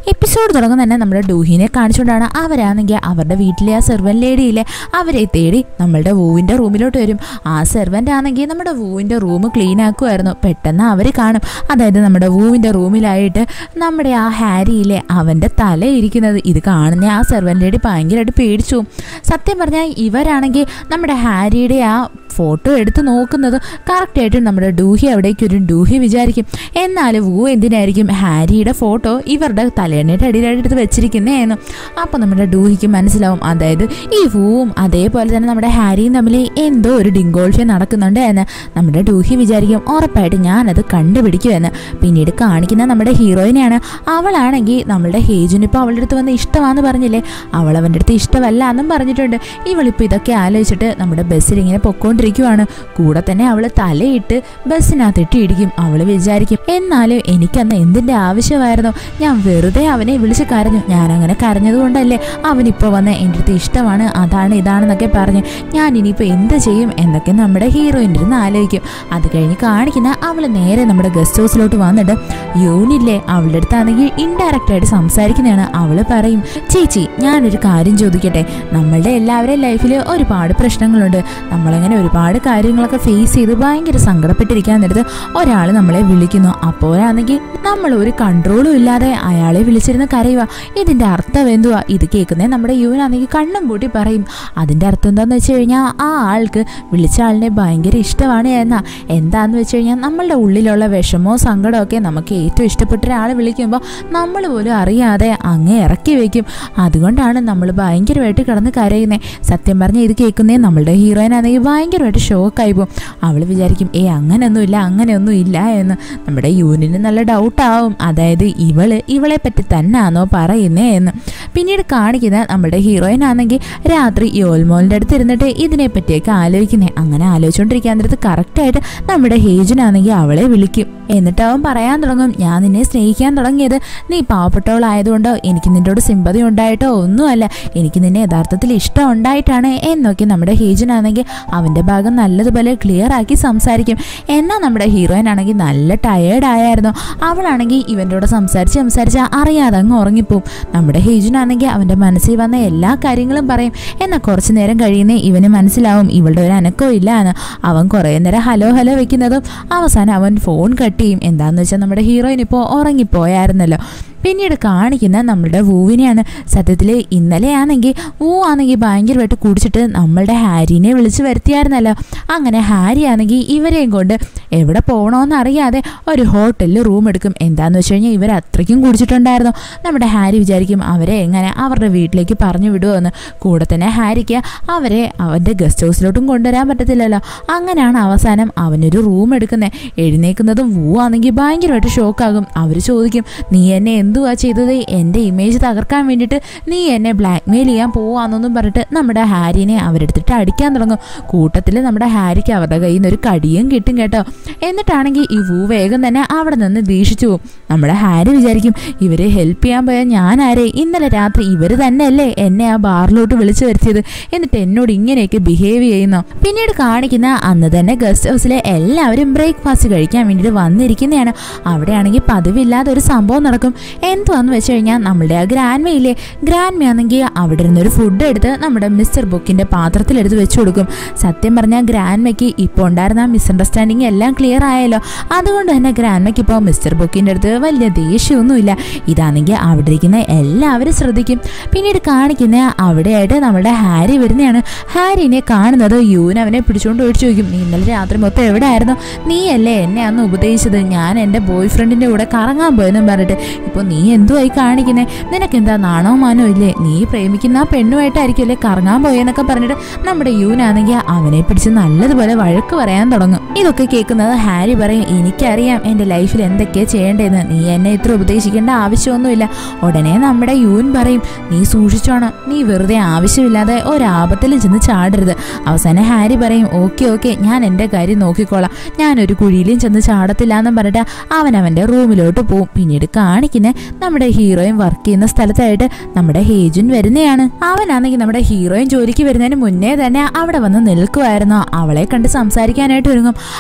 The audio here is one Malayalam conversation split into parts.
എപ്പിസോഡ് തുടങ്ങുന്ന തന്നെ നമ്മുടെ ഡൂഹിനെ കാണിച്ചുകൊണ്ടാണ് അവരാണെങ്കിൽ അവരുടെ വീട്ടിലെ ആ സെർവൻ ലേഡിയിലെ അവരെ തേടി നമ്മളുടെ വൂവിൻ്റെ റൂമിലോട്ട് വരും ആ സെർവൻ്റ് ആണെങ്കിൽ നമ്മുടെ വൂവിൻ്റെ റൂം ക്ലീൻ ആക്കുമായിരുന്നു പെട്ടെന്ന് അവർ കാണും അതായത് നമ്മുടെ വൂവിൻ്റെ റൂമിലായിട്ട് നമ്മുടെ ആ ഹാരിയിലെ അവൻ്റെ തല ഇരിക്കുന്നത് ഇത് കാണുന്ന ആ സെർവൻ ലേഡി ഭയങ്കരമായിട്ട് പേടിച്ചു പോകും. സത്യം പറഞ്ഞാൽ ഇവരാണെങ്കിൽ നമ്മുടെ ഹാരിയുടെ ആ ഫോട്ടോ എടുത്ത് നോക്കുന്നത് കറക്റ്റായിട്ടും നമ്മുടെ ഡൂഹി അവിടേക്ക് ഒരു ഡൂഹി വിചാരിക്കും എന്നാൽ വൂ എന്തിനായിരിക്കും ഹാരിയുടെ ഫോട്ടോ ഇവരുടെ തലേണയുടെ അടിയിലായിട്ട് എടുത്ത് വെച്ചിരിക്കുന്നതെന്ന് അപ്പോൾ നമ്മുടെ ഡൂഹിക്ക് മനസ്സിലാവും അതായത് ഈ വൂവും അതേപോലെ തന്നെ നമ്മുടെ ഹാരിയും തമ്മിൽ എന്തോ ഒരു ഡിങ്കോൾഫ്യം നടക്കുന്നുണ്ട് എന്ന് നമ്മുടെ ഡൂഹി വിചാരിക്കും ഉറപ്പായിട്ട് ഞാനത് കണ്ടുപിടിക്കുമെന്ന് പിന്നീട് കാണിക്കുന്ന നമ്മുടെ ഹീറോയിനെയാണ് അവളാണെങ്കിൽ നമ്മളുടെ ഹേജുനിപ്പോൾ അവളുടെ അടുത്ത് വന്ന് ഇഷ്ടമാണെന്ന് പറഞ്ഞില്ലേ അവൾ അവൻ്റെ അടുത്ത് ഇഷ്ടമല്ല എന്നും പറഞ്ഞിട്ടുണ്ട് ഇവളിപ്പോൾ ഇതൊക്കെ ആലോചിച്ചിട്ട് നമ്മുടെ ബസ്സിൽ ഇങ്ങനെ പൊക്കോണ്ടിരിക്കുവാണ് കൂടെ തന്നെ അവൾ തലയിട്ട് ബസ്സിനകത്തിട്ട് ഇടിക്കും അവൾ വിചാരിക്കും എന്നാലും എനിക്കന്ന് എന്തിൻ്റെ ആവശ്യമായിരുന്നു ഞാൻ വെറുതെ അവനെ വിളിച്ച് കരഞ്ഞു ഞാൻ അങ്ങനെ കരഞ്ഞതുകൊണ്ടല്ലേ അവനിപ്പോൾ വന്ന് എൻ്റെ അടുത്ത് ഇഷ്ടമാണ് അതാണ് ഇതാണെന്നൊക്കെ പറഞ്ഞ് ഞാൻ ഇനിയിപ്പോൾ എന്ത് ചെയ്യും എന്നൊക്കെ നമ്മുടെ ഹീറോയിൻ്റെ ഇരുന്ന് ആലോചിക്കും അത് കഴിഞ്ഞ് കാണിക്കുന്ന അവൾ നേരെ നമ്മുടെ ഗസ്റ്റ് ഹൗസിലോട്ട് വന്നിട്ട് യൂണില്ലേ അവളുടെ അടുത്താണെങ്കിൽ ഇൻഡയറക്റ്റ് ആയിട്ട് സംസാരിക്കുന്നതാണ് അവൾ പറയും ചേച്ചി ഞാനൊരു കാര്യം ചോദിക്കട്ടെ നമ്മളുടെ എല്ലാവരുടെയും ലൈഫിൽ ഒരുപാട് പ്രശ്നങ്ങളുണ്ട് നമ്മളങ്ങനെ ഒരുപാട് കാര്യങ്ങളൊക്കെ ഫേസ് ചെയ്ത് ഭയങ്കര സങ്കടപ്പെട്ടിരിക്കാൻ നേരത്ത് ഒരാൾ നമ്മളെ വിളിക്കുന്നു അപ്പോഴാണെങ്കിൽ നമ്മൾ ഒരു കൺട്രോളും ഇല്ലാതെ അയാളെ വിളിച്ചിരുന്ന് കരയുക ഇതിൻ്റെ അർത്ഥം എന്തുവാ ഇത് കേൾക്കുന്നേ നമ്മുടെ യുവനാണെങ്കിൽ കണ്ണും പൂട്ടി പറയും അതിൻ്റെ അർത്ഥം എന്താണെന്ന് വെച്ച് കഴിഞ്ഞാൽ ആ ആൾക്ക് വിളിച്ച ആളിനെ ഭയങ്കര ഇഷ്ടമാണ് എന്നാ എന്താന്ന് വെച്ച് കഴിഞ്ഞാൽ നമ്മളുടെ ഉള്ളിലുള്ള വിഷമോ സങ്കടമോ ഒക്കെ നമുക്ക് ഏറ്റവും ഇഷ്ടപ്പെട്ട ഒരാൾ വിളിക്കുമ്പോൾ നമ്മൾ പോലും അറിയാതെ അങ്ങ് ഇറക്കി വെക്കും അതുകൊണ്ടാണ് നമ്മൾ ഭയങ്കരമായിട്ട് കിടന്ന് കരയുന്നത് സത്യം പറഞ്ഞാൽ ഇത് കേൾക്കുന്നേ നമ്മളുടെ ഹീറോയിനാണെങ്കിൽ ഭയങ്കരമായിട്ട് ഷോക്കായി പോകും അവൾ വിചാരിക്കും ഏ അങ്ങനെയൊന്നുമില്ല അങ്ങനെയൊന്നും ഇല്ല എന്ന് നമ്മുടെ യൂനിന് നല്ല ഡൗട്ടാവും അതായത് ഇവള് ഇവളെ പറ്റി തന്നെയാണോ പറയുന്നേ എന്ന് പിന്നീട് കാണിക്കുന്ന നമ്മുടെ ഹീറോയിൻ ആണെങ്കിൽ രാത്രി യോൽമോലിൻ്റെ അടുത്ത് ഇരുന്നിട്ട് ഇതിനെ പറ്റിയൊക്കെ ആലോചിക്കുന്നത് അങ്ങനെ ആലോചിച്ചുകൊണ്ടിരിക്കാൻ നേരത്ത് കറക്റ്റായിട്ട് നമ്മുടെ ഹേജനാണെങ്കിൽ അവളെ വിളിക്കും എന്നിട്ട് അവൻ പറയാൻ തുടങ്ങും ഞാൻ നിന്നെ സ്നേഹിക്കാൻ തുടങ്ങിയത് നീ പാവപ്പെട്ടവളായതുകൊണ്ടോ എനിക്ക് നിന്നോട് സിമ്പതി ഉണ്ടായിട്ടോ ഒന്നുമല്ല എനിക്ക് നിന്നെ യഥാർത്ഥത്തിൽ ഇഷ്ടം ഉണ്ടായിട്ടാണ് എന്നൊക്കെ നമ്മുടെ ഹേജനാണെങ്കിൽ അവൻ്റെ ഭാഗം നല്ലതുപോലെ ക്ലിയർ ആക്കി സംസാരിക്കും എന്നാൽ നമ്മുടെ ഹീറോയിൻ ആണെങ്കിൽ നല്ല ടയേർഡ് ആയായിരുന്നു അവളാണെങ്കിൽ ഇവൻ്റെ കൂടെ സംസാരിച്ച് സംസാരിച്ച് അറിയാതെ അങ്ങ് ഉറങ്ങിപ്പോവും നമ്മുടെ ഹേജനാണെങ്കിൽ അവൻ്റെ മനസ്സിൽ വന്ന എല്ലാ കാര്യങ്ങളും പറയും എന്നാൽ കുറച്ച് നേരം കഴിയുന്നേ ഇവന് മനസ്സിലാവും ഇവളുടെ ഒരു അനക്കവും ഇല്ല എന്ന് അവൻ കുറേ നേരം ഹലോ ഹലോ വെക്കുന്നതും അവസാനം അവൻ ഫോൺ കട്ട് ചെയ്യും എന്താണെന്ന് വെച്ചാൽ നമ്മുടെ ഹീറോയിൻ ഇപ്പോൾ ഉറങ്ങിപ്പോയായിരുന്നല്ലോ പിന്നീട് കാണിക്കുന്ന നമ്മളുടെ വൂവിനെയാണ് സത്യത്തിൽ ഇന്നലെ ആണെങ്കിൽ വൂ ആണെങ്കിൽ ഭയങ്കരമായിട്ട് കുടിച്ചിട്ട് നമ്മളുടെ ഹാരിനെ വിളിച്ച് വരുത്തിയായിരുന്നല്ലോ അങ്ങനെ ഹാരി ആണെങ്കിൽ ഇവരെയും കൊണ്ട് എവിടെ പോകണമെന്ന് അറിയാതെ ഒരു ഹോട്ടലിൽ റൂം എടുക്കും എന്താന്ന് വെച്ച് കഴിഞ്ഞാൽ ഇവർ അത്രയ്ക്കും കുടിച്ചിട്ടുണ്ടായിരുന്നു നമ്മുടെ ഹാരി വിചാരിക്കും അവരെ എങ്ങനെ അവരുടെ വീട്ടിലേക്ക് പറഞ്ഞു വിടുമെന്ന് കൂടെ തന്നെ ഹാരിക്ക് അവരെ അവൻ്റെ ഗസ്റ്റ് ഹൗസിലോട്ടും കൊണ്ടുവരാൻ പറ്റത്തില്ലല്ലോ അങ്ങനെയാണ് അവസാനം അവനൊരു റൂം എടുക്കുന്നത് എഴുന്നേക്കുന്നതും വൂ ആണെങ്കിൽ ഭയങ്കരമായിട്ട് ഷോക്കാകും അവർ ചോദിക്കും നീ എന്നെ എന്തുവാ ചെയ്തത് എൻ്റെ ഇമേജ് തകർക്കാൻ വേണ്ടിയിട്ട് നീ എന്നെ ബ്ലാക്ക്മെയിൽ ചെയ്യാൻ പോവാന്നൊന്നും പറഞ്ഞിട്ട് നമ്മുടെ ഹാരിനെ അവരെടുത്തിട്ട് അടിക്കാൻ തുടങ്ങും കൂട്ടത്തിൽ നമ്മുടെ ഹാരിക്ക് അവരുടെ കയ്യിൽ നിന്ന് ഒരു കടിയും കിട്ടും കേട്ടോ എന്നിട്ടാണെങ്കിൽ ഈ വൂ വേഗം തന്നെ അവിടെ നിന്ന് ദീക്ഷിച്ചു പോകും നമ്മുടെ ഹാരി വിചാരിക്കും ഇവരെ ഹെൽപ്പ് ചെയ്യാൻ പോയാൽ ഞാൻ ആരെ ഇന്നലെ രാത്രി ഇവർ തന്നെയല്ലേ എന്നെ ആ ബാറിലോട്ട് വിളിച്ചു വരുത്തിയത് എന്നിട്ട് എന്നോട് ഇങ്ങനെയൊക്കെ ബിഹേവ് ചെയ്യുന്നു പിന്നീട് കാണിക്കുന്ന അന്ന് തന്നെ ഗസ്റ്റ് ഹൗസിലെ എല്ലാവരും ബ്രേക്ക്ഫാസ്റ്റ് കഴിക്കാൻ വേണ്ടിയിട്ട് വന്നിരിക്കുന്നതാണ് അവിടെയാണെങ്കിൽ പതിവില്ലാതെ ഒരു സംഭവം നടക്കും എന്തുവാന്ന് വെച്ച് കഴിഞ്ഞാൽ നമ്മളുടെ ആ ഗ്രാൻമയില്ലേ ഗ്രാൻമയാണെങ്കിൽ അവിടെ ഇരുന്നൊരു ഫുഡ് എടുത്ത് നമ്മുടെ മിസ്റ്റർ ബുക്കിന്റെ പാത്രത്തിലെടുത്ത് വെച്ചു കൊടുക്കും സത്യം പറഞ്ഞാൽ ഗ്രാൻമയ്ക്ക് ഇപ്പോൾ ഉണ്ടായിരുന്ന ആ മിസ്അണ്ടർസ്റ്റാൻഡിങ് എല്ലാം ക്ലിയർ ആയല്ലോ അതുകൊണ്ട് തന്നെ ഗ്രാൻമയ്ക്ക് ഇപ്പോൾ മിസ്റ്റർ ബുക്കിന്റെ അടുത്ത് വലിയ ദേഷ്യമൊന്നുമില്ല ഇതാണെങ്കിൽ അവിടെ ഇരിക്കുന്ന എല്ലാവരും ശ്രദ്ധിക്കും പിന്നീട് കാണിക്കുന്ന അവിടെയായിട്ട് നമ്മുടെ ഹാരി വരുന്നതാണ് ഹാരിനെ കാണുന്നത് യൂൻ അവനെ പിടിച്ചുകൊണ്ട് ഓടിച്ചു ചോദിക്കും നീ ഇന്നലെ രാത്രി മൊത്തം എവിടെ ആയിരുന്നു നീയല്ലേ എന്നെ അന്ന് ഉപദേശിച്ചത് ഞാൻ എൻ്റെ ബോയ് ഫ്രണ്ടിൻ്റെ കൂടെ കറങ്ങാൻ പോയെന്നും പറഞ്ഞിട്ട് ഇപ്പോൾ നീ എന്തുവായി കാണിക്കുന്നേ നിനക്കെന്താ നാണോ മാനോ ഇല്ലേ നീ പ്രേമിക്കുന്ന ആ പെണ്ണുമായിട്ടായിരിക്കുമല്ലേ കറങ്ങാൻ പോയെന്നൊക്കെ പറഞ്ഞിട്ട് നമ്മുടെ യൂനാണെങ്കിൽ അവനെ പിടിച്ച് നല്ലതുപോലെ വഴക്ക് പറയാൻ തുടങ്ങും ഇതൊക്കെ കേൾക്കുന്നത് ഹാരി പറയും എനിക്കറിയാം എൻ്റെ ലൈഫിൽ എന്തൊക്കെയാ ചെയ്യേണ്ടതെന്ന് നീ എന്നെ ഇത്ര ഉപദേശിക്കേണ്ട ആവശ്യമൊന്നുമില്ല ഉടനെ നമ്മുടെ യൂൻ പറയും നീ സൂക്ഷിച്ചോണം നീ വെറുതെ ആവശ്യമില്ലാതെ ഒരാപത്തിൽ ചെന്ന് ചാടരുത് അവസാനം ഹാരി പറയും ഓക്കെ ഓക്കെ ഞാൻ എൻ്റെ കാര്യം നോക്കിക്കോളാം ഞാനൊരു കുഴിയിലും ചെന്ന് ചാടത്തില്ല എന്നും പറഞ്ഞിട്ട് അവൻ അവൻ്റെ റൂമിലോട്ട് പോവും പിന്നീട് കാണിക്കുന്ന നമ്മുടെ ഹീറോയിൻ വർക്ക് ചെയ്യുന്ന സ്ഥലത്തായിട്ട് നമ്മുടെ ഹേജുൻ വരുന്നതാണ് അവനാണെങ്കിൽ നമ്മുടെ ഹീറോയിൻ ജോലിക്ക് വരുന്നതിന് മുന്നേ തന്നെ അവിടെ വന്ന് നിൽക്കുമായിരുന്നു അവളെ കണ്ട് സംസാരിക്കാനായിട്ട് ഒരുങ്ങും അപ്പോൾ നമ്മുടെ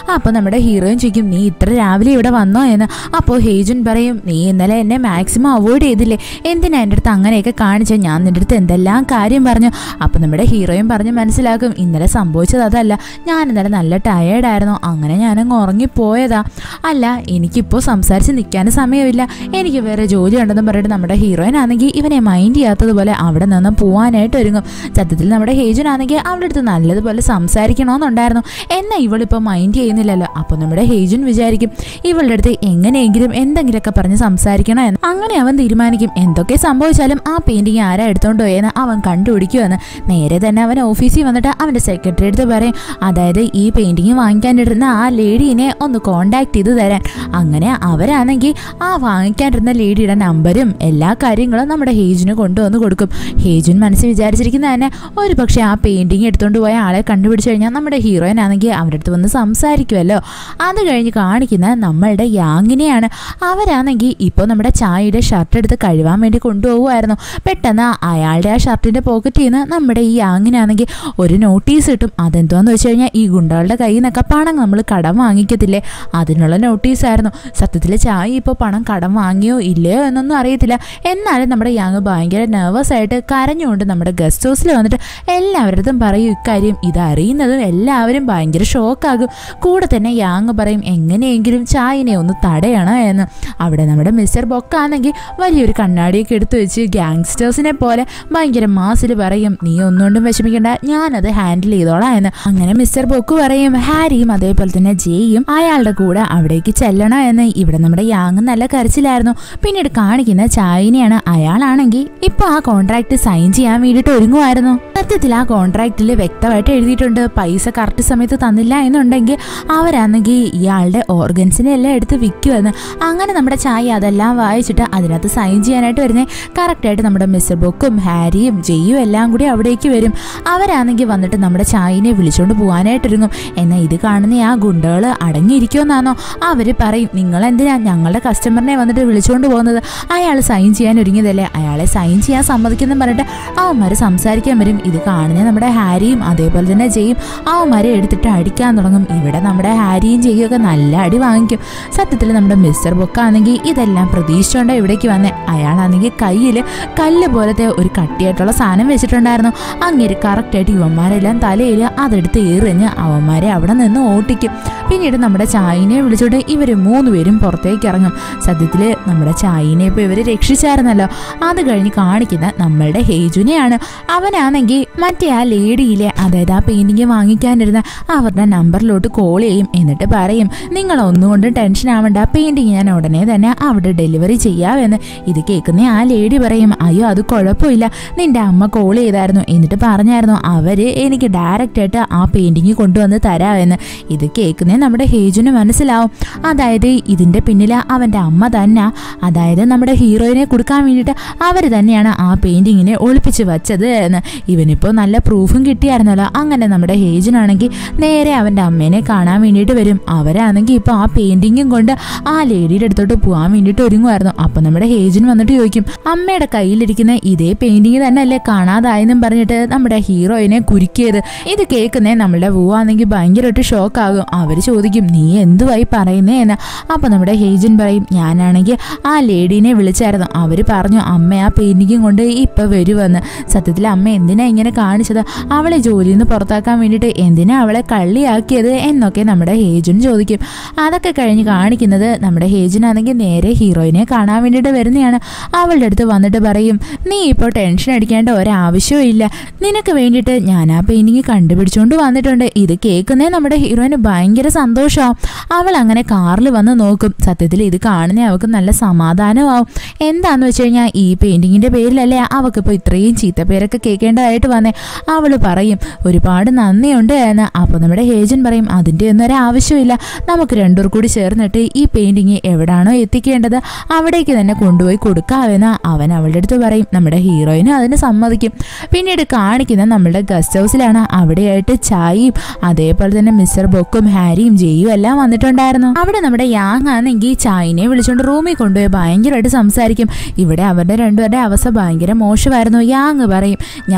നമ്മുടെ ഹീറോയിൻ ചോദിക്കും നീ ഇത്ര രാവിലെ ഇവിടെ വന്നോ എന്ന് അപ്പോൾ ഹേജുൻ പറയും നീ ഇന്നലെ എന്നെ മാക്സിമം അവോയ്ഡ് ചെയ്തില്ലേ എന്തിനാ എൻ്റെ അടുത്ത് അങ്ങനെയൊക്കെ കാണിച്ച ഞാൻ നിൻ്റെ അടുത്ത് എന്തെല്ലാം കാര്യം പറഞ്ഞു അപ്പോൾ നമ്മുടെ ഹീറോയിൻ പറഞ്ഞ് മനസ്സിലാക്കും ഇന്നലെ സംഭവിച്ചത് അതല്ല ഞാൻ ഇന്നലെ നല്ല ടയേർഡായിരുന്നു അങ്ങനെ ഞാനങ്ങ് ഉറങ്ങിപ്പോയതാ അല്ല എനിക്കിപ്പോൾ സംസാരിച്ച് നിൽക്കാനും സമയമില്ല എനിക്ക് വേറെ ജോലി ഉണ്ടെന്ന് പറഞ്ഞിട്ട് നമ്മുടെ ഹീറോയിൻ ആണെങ്കിൽ ഇവനെ മൈൻഡ് ചെയ്യാത്തതുപോലെ അവിടെ നിന്ന് പോവാനായിട്ട് ഒരുങ്ങും സത്യത്തിൽ നമ്മുടെ ഹേജുൻ ആണെങ്കിൽ അവളുടെ അടുത്ത് നല്ലതുപോലെ സംസാരിക്കണമെന്നുണ്ടായിരുന്നു എന്നാൽ ഇവളിപ്പോൾ മൈൻഡ് ചെയ്യുന്നില്ലല്ലോ അപ്പോൾ നമ്മുടെ ഹേജുൻ വിചാരിക്കും ഇവളുടെ അടുത്ത് എങ്ങനെയെങ്കിലും എന്തെങ്കിലുമൊക്കെ പറഞ്ഞ് സംസാരിക്കണം എന്ന് അങ്ങനെ അവൻ തീരുമാനിക്കും എന്തൊക്കെ സംഭവിച്ചാലും ആ പെയിന്റിങ് ആരാ എടുത്തോണ്ട് പോയെന്ന് അവൻ കണ്ടുപിടിക്കുമെന്ന് നേരെ തന്നെ അവൻ ഓഫീസിൽ വന്നിട്ട് അവൻ്റെ സെക്രട്ടറി അടുത്ത് പറയും അതായത് ഈ പെയിന്റിങ് വാങ്ങിക്കാനിരുന്ന ആ ലേഡീനെ ഒന്ന് കോണ്ടാക്ട് ചെയ്ത് തരാൻ അങ്ങനെ അവരാണെങ്കിൽ ആ വാങ്ങിക്കാനിരുന്ന ലേഡിയുടെ നമ്പരും എല്ലാ കാര്യങ്ങളും നമ്മുടെ ഹേജിന് കൊണ്ടുവന്ന് കൊടുക്കും ഹേജുൻ മനസ്സിൽ വിചാരിച്ചിരിക്കുന്ന തന്നെ ഒരു പക്ഷേ ആ പെയിന്റിങ് എടുത്തുകൊണ്ട് പോയ ആളെ കണ്ടുപിടിച്ചു കഴിഞ്ഞാൽ നമ്മുടെ ഹീറോയിൻ ആണെങ്കിൽ അവരുടെ അടുത്ത് വന്ന് സംസാരിക്കുമല്ലോ അത് കഴിഞ്ഞ് കാണിക്കുന്ന നമ്മളുടെ യാങ്ങിനെയാണ് അവരാണെങ്കിൽ ഇപ്പോൾ നമ്മുടെ ചായയുടെ ഷർട്ട് എടുത്ത് കഴുകാൻ വേണ്ടി കൊണ്ടുപോകുമായിരുന്നു പെട്ടെന്ന് അയാളുടെ ആ ഷർട്ടിൻ്റെ പോക്കറ്റിൽ നിന്ന് നമ്മുടെ ഈ യാങ്ങിനാണെങ്കിൽ ഒരു നോട്ടീസ് കിട്ടും അതെന്തുവാന്ന് വെച്ച് കഴിഞ്ഞാൽ ഈ ഗുണ്ടകളുടെ കയ്യിൽ നിന്നൊക്കെ പണം നമ്മൾ കടം വാങ്ങിക്കത്തില്ലേ അതിനുള്ള നോട്ടീസായിരുന്നു സത്യത്തിൽ ചായ ഇപ്പോൾ പണം കടം വാങ്ങിയോ ഇല്ലയോ എന്നൊന്നും അറിയത്തില്ല എന്നാലും നമ്മുടെ യാങ് ഭയങ്കര നെർവസ് ആയിട്ട് കരഞ്ഞുകൊണ്ട് നമ്മുടെ ഗസ്റ്റ് ഹൗസിൽ വന്നിട്ട് എല്ലാവരുടെ പറയും ഇക്കാര്യം ഇതറിയുന്നതും എല്ലാവരും ഭയങ്കര ഷോക്കാകും കൂടെ തന്നെ യാങ് പറയും എങ്ങനെയെങ്കിലും ചായനെ ഒന്ന് തടയണം എന്ന് അവിടെ നമ്മുടെ മിസ്റ്റർ ബൊക്കാണെങ്കിൽ വലിയൊരു കണ്ണാടിയൊക്കെ എടുത്തു വെച്ച് ഗാങ്സ്റ്റേഴ്സിനെ പോലെ ഭയങ്കര മാസിൽ പറയും നീ ഒന്നുകൊണ്ടും വിഷമിക്കണ്ട ഞാനത് ഹാൻഡിൽ ചെയ്തോളാം എന്ന് അങ്ങനെ മിസ്റ്റർ ബൊക്ക് പറയും ഹാരിയും അതേപോലെ തന്നെ ജെയും അയാളുടെ കൂടെ അവിടേക്ക് ചെല്ലണം എന്ന് ഇവിടെ നമ്മുടെ യാങ് നല്ല കരച്ചിലായിരുന്നു പിന്നീട് കാണിക്കുന്ന ചായനെയാണ് അയാളാണെങ്കിൽ ഇപ്പൊ ആ കോൺട്രാക്ട് സൈൻ ചെയ്യാൻ വേണ്ടിയിട്ട് ഒരുങ്ങുമായിരുന്നു സത്യത്തിൽ ആ കോൺട്രാക്റ്റിൽ വ്യക്തമായിട്ട് എഴുതിയിട്ടുണ്ട് പൈസ കറക്റ്റ് സമയത്ത് തന്നില്ല എന്നുണ്ടെങ്കിൽ അവരാണെങ്കിൽ ഇയാളുടെ ഓർഗൻസിനെ എല്ലാം എടുത്ത് വിൽക്കുമെന്ന് അങ്ങനെ നമ്മുടെ ചായ അതെല്ലാം വായിച്ചിട്ട് അതിനകത്ത് സൈൻ ചെയ്യാനായിട്ട് വരുന്നേ കറക്റ്റായിട്ട് നമ്മുടെ മിസ്റ്റർ ബുക്കും ഹാരിയും ജെയ്യും എല്ലാം കൂടി അവിടേക്ക് അവരാണെങ്കിൽ വന്നിട്ട് നമ്മുടെ ചായനെ വിളിച്ചുകൊണ്ട് പോകാനായിട്ടൊരുങ്ങും എന്നാൽ ഇത് കാണുന്ന ആ ഗുണ്ടകൾ അടങ്ങിയിരിക്കുമെന്നാണോ അവർ പറയും നിങ്ങൾ എന്തിനാ ഞങ്ങളുടെ കസ്റ്റമറിനെ വന്നിട്ട് വിളിച്ചുകൊണ്ട് പോകുന്നത് അയാൾ സൈൻ ചെയ്യാൻ ഒരുങ്ങിയതല്ലേ അയാളെ സൈൻ ചെയ്യാൻ സമ്മതിക്കുന്നു പറഞ്ഞിട്ട് അവന്മാർ സംസാരിക്കാൻ വരും ഇത് കാണുന്ന നമ്മുടെ ഹാരിയും അതേപോലെ തന്നെ ജെയും അവന്മാരെ എടുത്തിട്ട് അടിക്കാൻ തുടങ്ങും ഇവിടെ നമ്മുടെ ഹാരിയും ജെയും ഒക്കെ നല്ല അടി വാങ്ങിക്കും സത്യത്തിൽ നമ്മുടെ മിസ്റ്റർ ബൊക്കാണെങ്കിൽ ഇതെല്ലാം പ്രതീക്ഷിച്ചുകൊണ്ട് ഇവിടേക്ക് വന്നേ അയാളാണെങ്കിൽ കയ്യിൽ കല്ല് പോലത്തെ ഒരു കട്ടിയായിട്ടുള്ള സാധനം വെച്ചിട്ടുണ്ടായിരുന്നു അങ്ങനെ കറക്റ്റായിട്ട് ഇവന്മാരെല്ലാം തലയിൽ അതെടുത്ത് എറിഞ്ഞ് അവന്മാരെ അവിടെ നിന്ന് ഓട്ടിക്കും പിന്നീട് നമ്മുടെ ചായനെ വിളിച്ചോണ്ട് ഇവർ മൂന്നുപേരും പുറത്തേക്ക് ഇറങ്ങും സത്യത്തിൽ നമ്മുടെ ചായനെ ഇപ്പോൾ ഇവർ രക്ഷിച്ചായിരുന്നല്ലോ അത് കഴിഞ്ഞ് കാണിക്കുന്ന നമ്മളുടെ ഹേജുനെയാണ് അവനാണെങ്കിൽ മറ്റേ ആ ലേഡിയിലെ അതായത് ആ പെയിന്റിങ് വാങ്ങിക്കാനിരുന്ന അവരുടെ നമ്പറിലോട്ട് കോൾ ചെയ്യും എന്നിട്ട് പറയും നിങ്ങൾ ഒന്നുകൊണ്ടും ടെൻഷൻ ആവണ്ട പെയിന്റിങ് ഞാൻ ഉടനെ തന്നെ അവിടെ ഡെലിവറി ചെയ്യാമെന്ന് ഇത് കേൾക്കുന്ന ആ ലേഡി പറയും അയ്യോ അത് കുഴപ്പമില്ല നിന്റെ അമ്മ കോൾ ചെയ്തായിരുന്നു എന്നിട്ട് പറഞ്ഞായിരുന്നു അവര് എനിക്ക് ഡയറക്റ്റ് ആയിട്ട് ആ പെയിന്റിങ് കൊണ്ടുവന്ന് തരാമെന്ന് ഇത് കേൾക്കുന്നേ നമ്മുടെ ഹേജുന് മനസ്സിലാവും അതായത് ഇതിന്റെ പിന്നിൽ അവന്റെ അമ്മ തന്നെ അതായത് നമ്മുടെ ഹീറോയിനെ കൊടുക്കാൻ വേണ്ടിയിട്ട് അവർ തന്നെയാണ് ആ പെയിന്റിങ്ങിനെ ഒളിപ്പിച്ച് വച്ചത് എന്ന് ഇവനിപ്പോൾ നല്ല പ്രൂഫും കിട്ടിയായിരുന്നല്ലോ അങ്ങനെ നമ്മുടെ ഹേജനാണെങ്കിൽ നേരെ അവൻ്റെ അമ്മേനെ കാണാൻ വേണ്ടിയിട്ട് വരും അവരാണെങ്കിൽ ഇപ്പോൾ ആ പെയിന്റിങ്ങും കൊണ്ട് ആ ലേഡിയുടെ അടുത്തോട്ട് പോകാൻ വേണ്ടിയിട്ട് ഒരുങ്ങുമായിരുന്നു അപ്പം നമ്മുടെ ഹേജൻ വന്നിട്ട് ചോദിക്കും അമ്മയുടെ കയ്യിലിരിക്കുന്ന ഇതേ പെയിന്റിങ് തന്നെ അല്ലേ കാണാതായെന്നും പറഞ്ഞിട്ട് നമ്മുടെ ഹീറോയിനെ കുരുക്കിയത് ഇത് കേൾക്കുന്നേ നമ്മളുടെ പൂവാണെങ്കിൽ ഭയങ്കരമായിട്ട് ഷോക്കാകും അവർ ചോദിക്കും നീ എന്തുവായി പറയുന്നേ എന്ന് അപ്പം നമ്മുടെ ഹേജൻ പറയും ഞാനാണെങ്കിൽ ആ ലേഡീനെ വിളിച്ചായിരുന്നു അവർ പറഞ്ഞു അമ്മ ആ പെയിന്റിങ്ങും കൊണ്ട് ഇപ്പം വരുമെന്ന് സത്യത്തിൽ അമ്മ എന്തിനാ ഇങ്ങനെ കാണിച്ചത് അവളെ ജോലിയിൽ നിന്ന് പുറത്താക്കാൻ വേണ്ടിയിട്ട് എന്തിനാ അവളെ കള്ളിയാക്കിയത് എന്നൊക്കെ നമ്മുടെ ഹേജൻ ചോദിക്കും അതൊക്കെ കഴിഞ്ഞ് കാണിക്കുന്നത് നമ്മുടെ ഹേജനാണെങ്കിൽ നേരെ ഹീറോയിനെ കാണാൻ വേണ്ടിയിട്ട് വരുന്നതാണ് അവളുടെ അടുത്ത് വന്നിട്ട് പറയും നീ ഇപ്പോൾ ടെൻഷൻ അടിക്കേണ്ട ഒരാവശ്യവും ഇല്ല നിനക്ക് വേണ്ടിയിട്ട് ഞാൻ ആ പെയിന്റിങ് കണ്ടുപിടിച്ചുകൊണ്ട് വന്നിട്ടുണ്ട് ഇത് കേൾക്കുന്നേ നമ്മുടെ ഹീറോയിന് ഭയങ്കര സന്തോഷമാവും അവൾ അങ്ങനെ കാറിൽ വന്ന് നോക്കും സത്യത്തിൽ ഇത് കാണുന്നേ അവൾക്ക് നല്ല സമാധാനമാവും എന്താന്ന് വെച്ച് കഴിഞ്ഞാൽ ഈ പെയിന്റിങ്ങിന്റെ പേരിലല്ലേ അവൾക്കിപ്പോൾ ഇത്രയും ചീത്തപ്പേരൊക്കെ കേൾക്കേണ്ടതായിട്ട് വന്നേ അവൾ പറയും ഒരുപാട് നന്ദിയുണ്ട് എന്ന് അപ്പോൾ നമ്മുടെ ഹേജൻ പറയും അതിൻ്റെ ഒന്നും ഒരു ആവശ്യമില്ല നമുക്ക് രണ്ടുപേർ കൂടി ചേർന്നിട്ട് ഈ പെയിന്റിങ് എവിടാണോ എത്തിക്കേണ്ടത് അവിടേക്ക് തന്നെ കൊണ്ടുപോയി കൊടുക്കാമെന്ന് അവൻ അവളുടെ അടുത്ത് പറയും നമ്മുടെ ഹീറോയിനും അതിന് സമ്മതിക്കും പിന്നീട് കാണിക്കുന്ന നമ്മുടെ ഗസ്റ്റ് ഹൗസിലാണ് അവിടെയായിട്ട് ചായയും അതേപോലെ തന്നെ മിസ്റ്റർ ബൊക്കും ഹാരിയും ജെയും എല്ലാം വന്നിട്ടുണ്ടായിരുന്നു അവിടെ നമ്മുടെ യാങ് ആണെങ്കിൽ ചായനെ വിളിച്ചുകൊണ്ട് റൂമിൽ കൊണ്ടുപോയി ഭയങ്കരമായിട്ട് സംസാരിക്കും ഇവിടെ അവരുടെ രണ്ടുപേരുടെ അവസ്ഥ ഭയങ്കര മോശമായിരുന്നു യാങ് പറയും ഞാൻ നിങ്ങളുടെ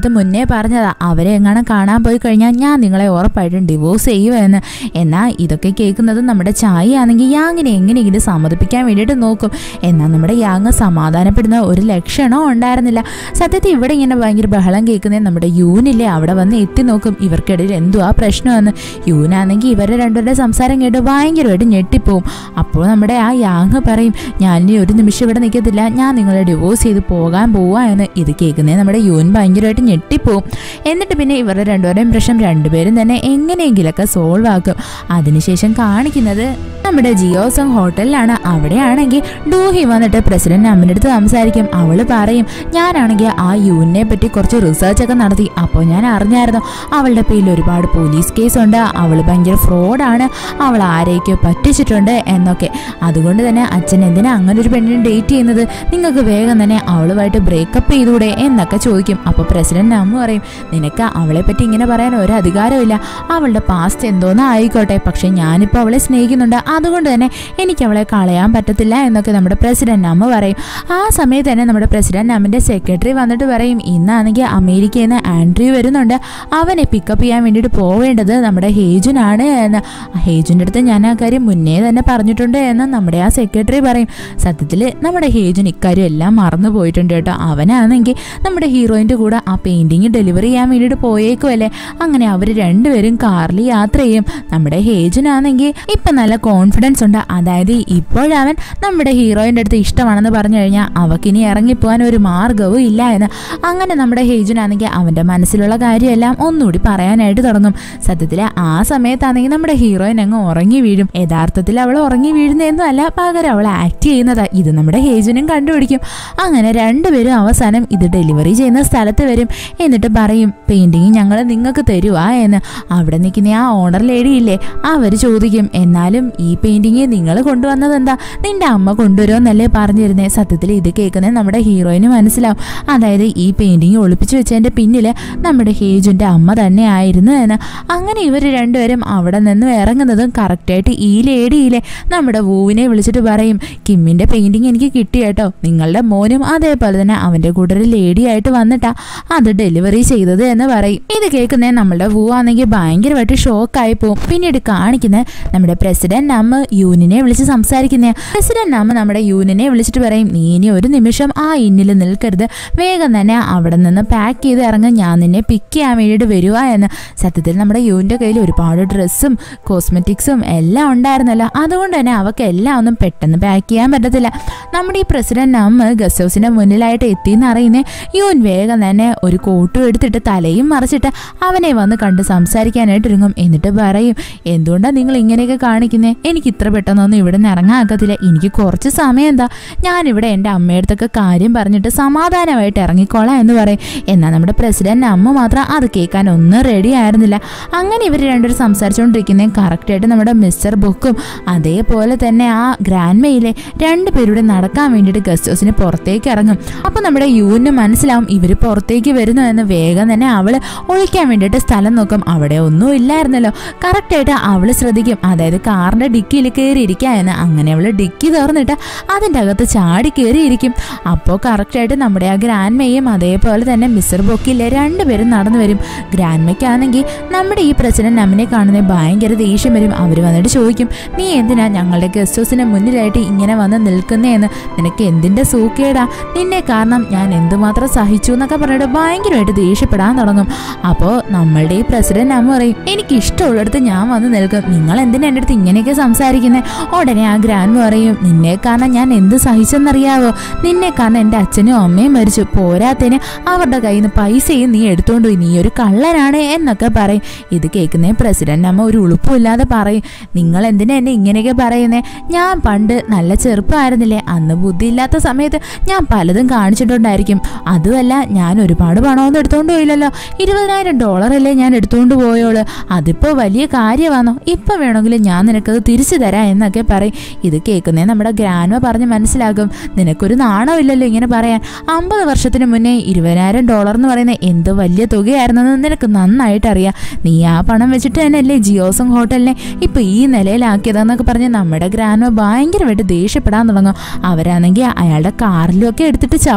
അടുത്ത് മുന്നേ പറഞ്ഞതാ അവരെ എങ്ങനെ കാണാൻ പോയി കഴിഞ്ഞാൽ ഞാൻ നിങ്ങളെ ഉറപ്പായിട്ടും ഡിവോഴ്സ് ചെയ്യുമെന്ന് എന്നാൽ ഇതൊക്കെ കേൾക്കുന്നത് നമ്മുടെ ചായ ആണെങ്കിൽ യാങ്ങിനെ എങ്ങനെയെങ്കിലും സമ്മതിപ്പിക്കാൻ വേണ്ടിയിട്ട് നോക്കും എന്നാൽ നമ്മുടെ യാങ് സമാധാനപ്പെടുന്ന ഒരു ലക്ഷണവും ഉണ്ടായിരുന്നില്ല സത്യത്തിൽ ഇവിടെ ഇങ്ങനെ ഭയങ്കര ബഹളം കേൾക്കുന്നത് നമ്മുടെ യൂനില്ലേ അവിടെ വന്ന് എത്തി നോക്കും ഇവർക്കിടയിൽ എന്തുവാ പ്രശ്നമെന്ന് യൂനാണെങ്കിൽ ഇവരുടെ രണ്ടുപേരുടെ സംസാരം കേട്ട് ഭയങ്കരമായിട്ട് ഞെട്ടിപ്പോവും അപ്പോൾ നമ്മുടെ ആ യാങ് പറയും ഞാൻ ഇനി ഒരു നിമിഷം ഇവിടെ നിൽക്കത്തില്ല ഞാൻ നിങ്ങളെ ഡിവോഴ്സ് ചെയ്ത് പോകാൻ പോവാ എന്ന് ഇത് കേൾക്കുന്നത് നമ്മുടെ യൂൻ ഭയങ്കരമായിട്ട് ഞെട്ടിപ്പോവും എന്നിട്ട് പിന്നെ ഇവരുടെ രണ്ടുപേരുടെയും പ്രശ്നം രണ്ടുപേരും തന്നെ എങ്ങനെയെങ്കിലൊക്കെ സോൾവ് ആക്കും അതിനുശേഷം കാണിക്കുന്നത് നമ്മുടെ ജിയോസങ് ഹോട്ടലിലാണ് അവിടെയാണെങ്കിൽ ഡൂഹി വന്നിട്ട് പ്രസിഡന്റ് അമ്മയുടെ അടുത്ത് സംസാരിക്കും അവള് പറയും ഞാനാണെങ്കിൽ ആ യൂണിനെ പറ്റി കുറച്ച് റിസർച്ച് ഒക്കെ നടത്തി അപ്പോൾ ഞാൻ അറിഞ്ഞായിരുന്നു അവളുടെ പേരിൽ ഒരുപാട് പോലീസ് കേസ് ഉണ്ട് അവൾ ഭയങ്കര ഫ്രോഡാണ് അവൾ ആരെയൊക്കെ പറ്റിച്ചിട്ടുണ്ട് എന്നൊക്കെ അതുകൊണ്ട് തന്നെ അച്ഛൻ എന്തിനാ അങ്ങനെ ഒരു പെണ്ണിനെ ഡേറ്റ് ചെയ്യുന്നത് നിങ്ങൾക്ക് വേഗം തന്നെ അവളുമായിട്ട് ബ്രേക്കപ്പ് ചെയ്തൂടെ എന്നൊക്കെ ചോദിക്കും അപ്പോൾ പ്രസിഡന്റ് അമ്മ പറയും നിനക്ക് അവളെ പറ്റി ഇങ്ങനെ പറയാൻ ഒരു അധികാരമില്ല അവളുടെ പാസ്റ്റ് എന്തോന്ന് ആയിക്കോട്ടെ പക്ഷെ ഞാനിപ്പോൾ അവളെ സ്നേഹിക്കുന്നുണ്ട് അതുകൊണ്ട് തന്നെ എനിക്ക് അവളെ കളയാൻ പറ്റത്തില്ല എന്നൊക്കെ നമ്മുടെ പ്രസിഡന്റ് അമ്മ പറയും ആ സമയത്ത് തന്നെ നമ്മുടെ പ്രസിഡന്റ് അമ്മൻ്റെ സെക്രട്ടറി വന്നിട്ട് പറയും ഇന്നാണെങ്കിൽ അമേരിക്കയിൽ നിന്ന് ആൻഡ്രൂ വരുന്നുണ്ട് അവനെ പിക്കപ്പ് ചെയ്യാൻ വേണ്ടിയിട്ട് പോവേണ്ടത് നമ്മുടെ ഹേജുനാണ് എന്ന് ഹേജുൻ്റെ അടുത്ത് ഞാൻ ആ കാര്യം മുന്നേ തന്നെ പറഞ്ഞിട്ടുണ്ട് എന്ന് നമ്മുടെ ആ സെക്രട്ടറി പറയും സത്യത്തിൽ നമ്മുടെ ഹേജുൻ ഇക്കാര്യം എല്ലാം മറന്നു പോയിട്ടുണ്ട് കേട്ടോ അവനാണെങ്കിൽ നമ്മുടെ ഹീറോയിൻ്റെ കൂടെ ആ പെയിൻറ്റിങ് ഡെലിവറി ചെയ്യാൻ വേണ്ടിയിട്ട് പോയേക്കുമല്ലേ അങ്ങനെ അവർ രണ്ടുപേരും കാറിൽ യാത്ര ചെയ്യും നമ്മുടെ ഹേജുനാണെങ്കിൽ ഇപ്പം നല്ല കോൺഫിഡൻസ് ഉണ്ട് അതായത് ഇപ്പോഴവൻ നമ്മുടെ ഹീറോയിൻ്റെ അടുത്ത് ഇഷ്ടമാണെന്ന് പറഞ്ഞു കഴിഞ്ഞാൽ അവക്കിനി ഇറങ്ങിപ്പോകാൻ ഒരു മാർഗവും ഇല്ല എന്ന് അങ്ങനെ നമ്മുടെ ഹേജുനാണെങ്കിൽ അവൻ്റെ മനസ്സിലുള്ള കാര്യമെല്ലാം ഒന്നുകൂടി പറയാനായിട്ട് തുടങ്ങും സത്യത്തിൽ ആ സമയത്താണെങ്കിൽ നമ്മുടെ ഹീറോയിൻ അങ്ങ് ഉറങ്ങി വീഴും യഥാർത്ഥത്തിൽ അവൾ ഉറങ്ങി വീഴുന്നതൊന്നും അല്ല പകരം അവൾ ആക്ട് ചെയ്യുന്നതാ ഇത് നമ്മുടെ ഹേജുനും കണ്ടുപിടിക്കും അങ്ങനെ രണ്ടുപേരും അവസാനം ഇത് ഡെലിവറി ചെയ്യുന്ന സ്ഥലത്ത് വരും എന്നിട്ട് പറയും പെയിന്റിങ് ഞങ്ങൾ നിങ്ങൾക്ക് തരുവാ എന്ന് അവിടെ നിൽക്കുന്ന ആ ഓണർ ലേഡി ഇല്ലേ അവർ ചോദിക്കും എന്നാലും ഈ പെയിന്റിങ് നിങ്ങൾ കൊണ്ടുവന്നത് എന്താ നിന്റെ അമ്മ കൊണ്ടുവരുമെന്നല്ലേ പറഞ്ഞിരുന്നേ സത്യത്തിൽ ഇത് കേൾക്കുന്നത് നമ്മുടെ ഹീറോയിന് മനസ്സിലാവും അതായത് ഈ പെയിന്റിങ് ഒളിപ്പിച്ചു വെച്ചതിന്റെ പിന്നിൽ നമ്മുടെ ഹേജുന്റെ അമ്മ തന്നെ ആയിരുന്നു എന്ന് അങ്ങനെ ഇവർ രണ്ടുപേരും അവിടെ നിന്ന് ഇറങ്ങുന്നതും കറക്റ്റായിട്ട് ഈ ലേഡിയിലെ നമ്മുടെ വൂവിനെ വിളിച്ചിട്ട് പറയും കിമ്മിന്റെ പെയിന്റിങ് എനിക്ക് കിട്ടി കേട്ടോ നിങ്ങളുടെ മോനും അതേപോലെ തന്നെ അവന്റെ കൂടെ ഒരു ലേഡിയായിട്ട് വന്നിട്ടാ അത് ഡെലിവറി ചെയ്തത് എന്ന് പറയും ഇത് കേൾക്കുന്നേ നമ്മുടെ വൂ ആണെങ്കിൽ ഭയങ്കരമായിട്ട് ഷോക്കായി പോകും പിന്നീട് കാണിക്കുന്നത് നമ്മുടെ പ്രസിഡന്റ് അമ്മ യൂനിനെ വിളിച്ച് സംസാരിക്കുന്നേ പ്രസിഡന്റ് അമ്മ നമ്മുടെ യൂനിനെ വിളിച്ചിട്ട് പറയും നീ ഇനി ഒരു നിമിഷം ആ ഇന്നിൽ നിൽക്കരുത് വേഗം തന്നെ അവിടെ നിന്ന് പാക്ക് ചെയ്ത് ഇറങ്ങും ഞാൻ നിന്നെ പിക്ക് ചെയ്യാൻ വേണ്ടിയിട്ട് വരുക എന്ന് സത്യത്തിൽ നമ്മുടെ യൂനിന്റെ കയ്യിൽ ഒരുപാട് ഡ്രസ്സും കോസ്മെറ്റിക്സും എല്ലാം ഉണ്ടായിരുന്നല്ലോ അതുകൊണ്ട് തന്നെ അവൾക്ക് എല്ലാം ഒന്നും പെട്ടെന്ന് പാക്ക് ചെയ്യാൻ പറ്റത്തില്ല നമ്മുടെ ഈ പ്രസിഡന്റ് അമ്മ ഗസ്റ്റ് ഹൗസിന്റെ മുന്നിലായിട്ട് എത്തിയെന്ന് അറിയുന്നേ യൂൻ വേഗം തന്നെ ഒരു കോട്ടും എടുത്തിട്ട് തലയും മറിച്ചിട്ട് അവനെ വന്ന് കണ്ട് സംസാരിക്കാനായിട്ട് ഒരുങ്ങും എന്നിട്ട് പറയും എന്തുകൊണ്ടാണ് നിങ്ങൾ ഇങ്ങനെയൊക്കെ കാണിക്കുന്നത് എനിക്ക് ഇത്ര പെട്ടെന്നൊന്നും ഇവിടെ നിന്ന് ഇറങ്ങാക്കത്തില്ല എനിക്ക് കുറച്ച് സമയം എന്താ ഞാനിവിടെ എൻ്റെ അമ്മയടുത്തൊക്കെ കാര്യം പറഞ്ഞിട്ട് സമാധാനമായിട്ട് ഇറങ്ങിക്കോളാം എന്ന് പറയും എന്നാൽ നമ്മുടെ പ്രസിഡന്റ് അമ്മ മാത്രം അത് കേൾക്കാൻ ഒന്നും റെഡി ആയിരുന്നില്ല അങ്ങനെ ഇവർ രണ്ടുപേരും സംസാരിച്ചുകൊണ്ടിരിക്കുന്നത് കറക്റ്റായിട്ട് നമ്മുടെ മിസ്റ്റർ ബുക്കും അതേപോലെ തന്നെ ആ ഗ്രാൻഡ് മെയിലെ രണ്ടുപേരുടെ നടക്കാൻ വേണ്ടിയിട്ട് ഗസ്റ്റ് ഹൗസിന് പുറത്തേക്ക് ഇറങ്ങും അപ്പോൾ നമ്മുടെ യൂവിന് മനസ്സിലാവും ഇവർ പുറത്തേക്ക് വരുന്നു എന്ന് വേഗം തന്നെ അവൾ ഒളിക്കാൻ വേണ്ടിയിട്ട് സ്ഥലം നോക്കും അവിടെ ഒന്നും ഇല്ലായിരുന്നല്ലോ കറക്റ്റായിട്ട് അവൾ ശ്രദ്ധിക്കും അതായത് കാറിൻ്റെ ഡിക്കിയിൽ കയറിയിരിക്കുക എന്ന് അങ്ങനെ അവൾ ഡിക്കി തുറന്നിട്ട് അതിൻ്റെ അകത്ത് ചാടി കയറിയിരിക്കും അപ്പോൾ കറക്റ്റായിട്ട് നമ്മുടെ ആ ഗ്രാൻഡ് മെയ്യും അതേപോലെ തന്നെ മിസ്റ്റർ ബൊക്കിലെ രണ്ടുപേരും നടന്നു വരും ഗ്രാൻഡ് മെയ്ക്കാണെങ്കിൽ നമ്മുടെ ഈ പ്രസിഡന്റ് അമ്മിനെ കാണുന്നത് ഭയങ്കര ദേഷ്യം വരും അവർ വന്നിട്ട് ചോദിക്കും നീ എന്തിനാ ഞങ്ങളുടെ ഗസ്റ്റ് ഹൗസിന് മുന്നിലായിട്ട് ഇങ്ങനെ വന്ന് നിൽക്കുന്നതെന്ന് നിനക്ക് എന്തിൻ്റെ സൂക്കേടാ നിന്നെ കാരണം ഞാൻ എന്തുമാത്രം സഹിച്ചു എന്നൊക്കെ പറഞ്ഞിട്ട് ഭയങ്കരമായിട്ട് ദേഷ്യപ്പെടാൻ തുടങ്ങും അപ്പോൾ നമ്മളുടെ ഈ പ്രസിഡന്റ് അമ്മ പറയും എനിക്ക് ഇഷ്ടമുള്ളിടത്ത് ഞാൻ വന്ന് നിൽക്കും നിങ്ങൾ എന്തിനാ എൻ്റെ അടുത്ത് ഇങ്ങനെയൊക്കെ സംസാരിക്കുന്നത് ഉടനെ ആ ഗ്രാൻഡ് പറയും നിന്നെ കാരണം ഞാൻ എന്ത് സഹിച്ചെന്നറിയാവോ നിന്നെ കാരണം എൻ്റെ അച്ഛനും അമ്മയും മരിച്ചു പോരാത്തതിന് അവരുടെ കയ്യിൽ നിന്ന് പൈസയും നീ എടുത്തോണ്ട് പോയി നീ ഒരു കള്ളനാണ് എന്നൊക്കെ പറയും ഇത് കേൾക്കുന്നേ പ്രസിഡന്റ് അമ്മ ഒരു ഉളുപ്പമില്ലാതെ പറയും നിങ്ങൾ എന്തിനാ എന്നെ ഇങ്ങനെയൊക്കെ പറയുന്നേ ഞാൻ പണ്ട് നല്ല ചെറുപ്പമായിരുന്നില്ലേ അന്ന് ബുദ്ധിയില്ലാത്ത സമയത്ത് ഞാൻ പലതും കാണിച്ചിട്ടുണ്ടായിരിക്കും അതുമല്ല ഞാൻ ഒരുപാട് പണമൊന്നും എടുത്തോണ്ട് പോയില്ലല്ലോ ഇരുപതിനായിരം ഡോളറല്ലേ ഞാൻ എടുത്തോണ്ട് പോയോള് അതിപ്പോൾ വലിയ കാര്യമാണോ ഇപ്പം വേണമെങ്കിൽ ഞാൻ നിനക്കത് തിരിച്ചു തരാം എന്നൊക്കെ പറയും ഇത് കേൾക്കുന്നേ നമ്മുടെ ഗ്രാൻമ പറഞ്ഞ് മനസ്സിലാകും നിനക്കൊരു നാണമില്ലല്ലോ ഇങ്ങനെ പറയാൻ അമ്പത് വർഷത്തിന് മുന്നേ ഇരുപതിനായിരം ഡോളർ എന്ന് പറയുന്ന എന്ത് വലിയ തുകയായിരുന്നെന്ന് നിനക്ക് നന്നായിട്ട് അറിയാം നീ ആ പണം വെച്ചിട്ട് തന്നെയല്ലേ ജിയോസം ഹോട്ടലിനെ ഇപ്പൊ ഈ നിലയിലാക്കിയതെന്നൊക്കെ പറഞ്ഞ് നമ്മുടെ ഗ്രാൻമ ഭയങ്കരമായിട്ട് ദേഷ്യപ്പെടാൻ തുടങ്ങും അവരാണെങ്കിൽ അയാളുടെ കാറിലും ഒക്കെ എടുത്തിട്ട് ചവിട്ടും